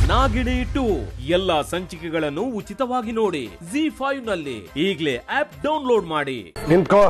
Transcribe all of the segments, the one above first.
Nagini to ಎಲ್ಲಾ ಸಂಚಿಕೆಗಳನ್ನು ಉಚಿತವಾಗಿ ನೋಡಿ ಜಿ ಫೈವ್ ನಲ್ಲಿ ಈಗಲೇ ಆಪ್ ಡೌನ್ಲೋಡ್ ಮಾಡಿ ನಿಂತ್ಕೋ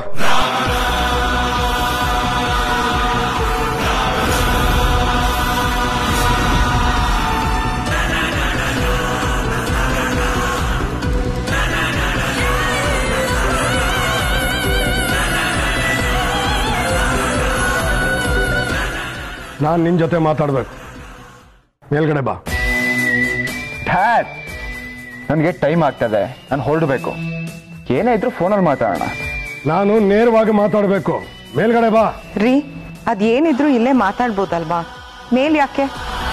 ನಾನು ನಿನ್ ಜೊತೆ ಮಾತಾಡ್ಬೇಕು ಮೇಲ್ಗಡೆ ಬಾ ಡ್ಯಾಡ್ ನನಗೆ ಟೈಮ್ ಆಗ್ತದೆ ನಾನು ಹೊರಡಬೇಕು ಏನೇ ಇದ್ರು ಫೋನಲ್ಲಿ ಮಾತಾಡೋಣ ನಾನು ನೇರವಾಗಿ ಮಾತಾಡ್ಬೇಕು ಮೇಲ್ಗಡೆ ಬಾ ರೀ ಅದೇನಿದ್ರು ಇಲ್ಲೇ ಮಾತಾಡ್ಬೋದಲ್ವಾ ಮೇಲ್ ಯಾಕೆ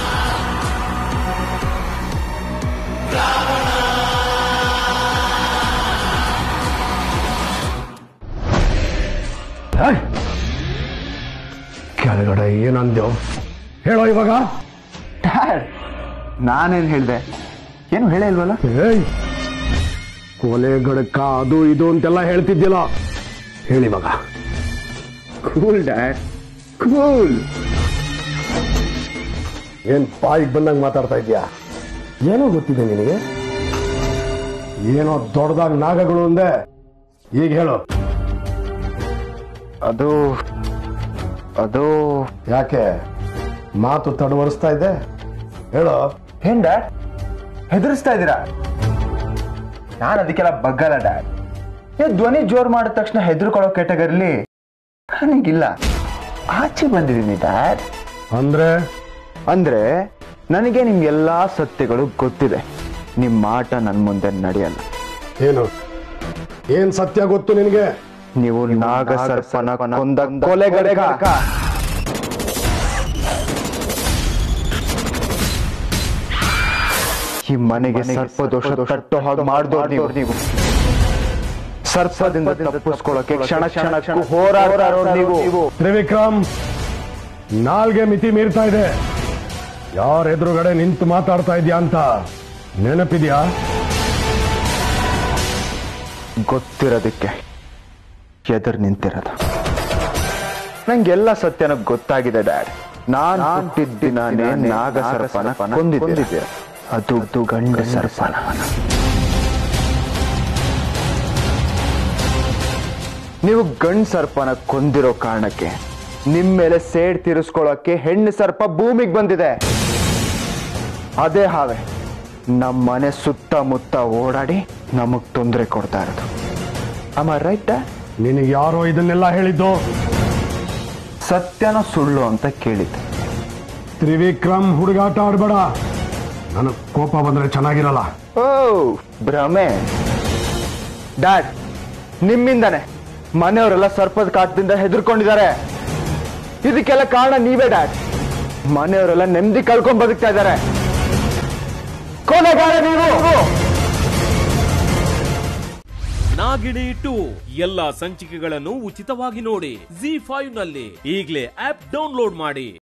ಏಯ್! ಕೆಳಗಡೆ ಏನಂದ್ಯೋ ಹೇಳೋ ಇವಾಗ ಡ್ಯಾಡ್ ನಾನೇನು ಹೇಳಿದೆ ಏನು ಹೇಳೇ ಇಲ್ವಲ್ಲ ಏಯ್ ಕೊಲೆ ಗಡಕ ಅದು ಇದು ಅಂತೆಲ್ಲ ಹೇಳ್ತಿದ್ಯಲ್ಲ ಹೇಳಿವಾಗ ಕೂಲ್ ಡ್ಯಾಡ್ ಕೂಲ್ ಏನ್ ಬಾಯಿಗೆ ಬಂದಂಗೆ ಮಾತಾಡ್ತಾ ಇದ್ಯಾ ಏನೋ ಗೊತ್ತಿದೆ ನಿನಗೆ ಏನೋ ದೊಡ್ಡದಾಗ ನಾಗಗಳು ಅಂದೆ ಈಗ ಹೇಳು ಅದು ಅದು ಯಾಕೆ ಮಾತು ತಡವರಿಸ್ತಾ ಇದ್ದೆ ಹೇಳು ಏನ್ ಡ್ಯಾಡ್ ಹೆದರ್ಸ್ತಾ ಇದ್ದೀರಾ ನಾನು ಅದಕ್ಕೆಲ್ಲ ಬಗ್ಗಲ್ಲ ಡ್ಯಾಡ್ ನೀವು ಧ್ವನಿ ಜೋರ್ ಮಾಡಿದ ತಕ್ಷಣ ಹೆದರ್ಕೊಳ್ಳೋ ಕೆಟಗರಿಲಿ ನನಗಿಲ್ಲ ಆಚೆ ಬಂದಿದ್ದೀನಿ ಡ್ಯಾಡ್ ಅಂದ್ರೆ ಅಂದ್ರೆ ನನಗೆ ನಿಮ್ ಎಲ್ಲಾ ಸತ್ಯಗಳು ಗೊತ್ತಿದೆ ನಿಮ್ ಆಟ ನನ್ ಮುಂದೆ ನಡೆಯಲ್ಲ ಏನು ಏನ್ ಸತ್ಯ ಗೊತ್ತು ನಿನಗೆ ನೀವು ನಾಗ ಸರ್ಪನ ಕೊಂದ ಕೊಲೆಗಡೆಗ ಈ ಮನೆಗೆ ಸರ್ಪ ದೋಷ ತಟ್ಟೋ ಹಾಗೆ ಮಾಡ್ದೋರ್ ನೀವು ನೀವು ಸರ್ಪದಿಂದ ತಪ್ಪಿಸ್ಕೊಳ್ಳೋಕೆ ಕ್ಷಣ ಕ್ಷಣಕ್ಕೂ ಹೋರಾಡೋರು ನೀವು ತ್ರಿವಿಕ್ರಮ್ ನಾಲ್ಗೆ ಮಿತಿ ಮೀರ್ತಾ ಇದೆ ಯಾರ ಎದುರುಗಡೆ ನಿಂತು ಮಾತಾಡ್ತಾ ಇದೀಯಾ ಅಂತ ನೆನಪಿದ್ಯಾ ಗೊತ್ತಿರೋದಕ್ಕೆ ಎದುರು ನಿಂತಿರೋದು ನಂಗೆಲ್ಲ ಸತ್ಯನ ಗೊತ್ತಾಗಿದೆ ಡ್ಯಾಡ್ ನಾನ್ ಹುಟ್ಟಿದ ದಿನಾನೇ ನಾಗ ಸರ್ಪನ ಕೊಂದಿದ್ದೆ ಅದು ಅದು ಗಂಡ ಸರ್ಪನ ನೀವು ಗಂಡ ಸರ್ಪನ ಕೊಂದಿರೋ ಕಾರಣಕ್ಕೆ ನಿಮ್ ಮೇಲೆ ಸೇಡ್ ತೀರಿಸ್ಕೊಳ್ಳೋಕೆ ಹೆಣ್ಣು ಸರ್ಪ ಭೂಮಿಗೆ ಬಂದಿದೆ ಅದೇ ಹಾವೆ ನಮ್ಮ ಮನೆ ಸುತ್ತಮುತ್ತ ಓಡಾಡಿ ನಮಗ್ ತೊಂದರೆ ಕೊಡ್ತಾ ಇರೋದು ಅಮ್ಮ ರೈಟ್ ನಿನಗೆ ಯಾರೋ ಇದನ್ನೆಲ್ಲ ಹೇಳಿದ್ದು ಸತ್ಯನ ಸುಳ್ಳು ಅಂತ ಕೇಳಿದ್ದೆ ತ್ರಿವಿಕ್ರಮ್ ಹುಡುಗಾಟ ಆಡ್ಬೇಡ ನನಗ್ ಕೋಪ ಬಂದ್ರೆ ಚೆನ್ನಾಗಿರಲ್ಲ ಓ ಭ್ರಮೆ ಡ್ಯಾಡ್ ನಿಮ್ಮಿಂದಾನೆ ಮನೆಯವರೆಲ್ಲ ಸರ್ಪದ ಕಾಟದಿಂದ ಹೆದರ್ಕೊಂಡಿದ್ದಾರೆ ಇದಕ್ಕೆಲ್ಲ ಕಾರಣ ನೀವೇ ಡ್ಯಾಡ್ ಮನೆಯವರೆಲ್ಲ ನೆಮ್ಮದಿ ಕಳ್ಕೊಂಡ್ ಬದುಕ್ತಾ ಇದ್ದಾರೆ ಕೊನೆಗಾರ ನೀವು ನಾಗಿಣಿ ಟು ಎಲ್ಲಾ ಸಂಚಿಕೆಗಳನ್ನು ಉಚಿತವಾಗಿ ನೋಡಿ ಜಿ ಫೈವ್ ನಲ್ಲಿ ಈಗಲೇ ಆಪ್ ಡೌನ್ಲೋಡ್ ಮಾಡಿ